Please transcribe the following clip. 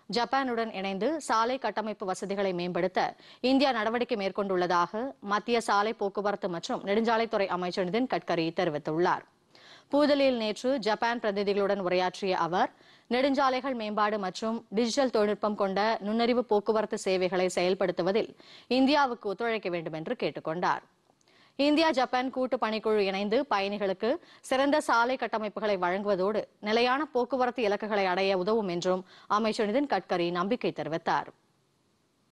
ஜப்பானுடன் இணைந்து சாலை கட்டமைப்பு வசதிகளை மேம்படுத்த இந்தியா நடவடிக்கை மேற்கொண்டுள்ளதாக மத்திய சாலை போக்குவரத்து மற்றும் நெடுஞ்சாலைத்துறை அமைச்சர் நிதின் கட்கரி தெரிவித்துள்ளார் புதுதில்லியில் நேற்று ஜப்பான் பிரதிநிதிகளுடன் உரையாற்றிய அவர் நெடுஞ்சாலைகள் மேம்பாடு மற்றும் டிஜிட்டல் தொழில்நுட்பம் கொண்ட நுண்ணறிவு போக்குவரத்து சேவைகளை செயல்படுத்துவதில் இந்தியாவுக்கு ஒத்துழைக்க வேண்டும் என்று கேட்டுக் கொண்டார் இந்தியா ஜப்பான் கூட்டு பணிக்குழு இணைந்து பயணிகளுக்கு சிறந்த சாலை கட்டமைப்புகளை வழங்குவதோடு நிலையான போக்குவரத்து இலக்குகளை அடைய உதவும் என்றும் அமைச்சர் நிதின் கட்கரி நம்பிக்கை தெரிவித்தார்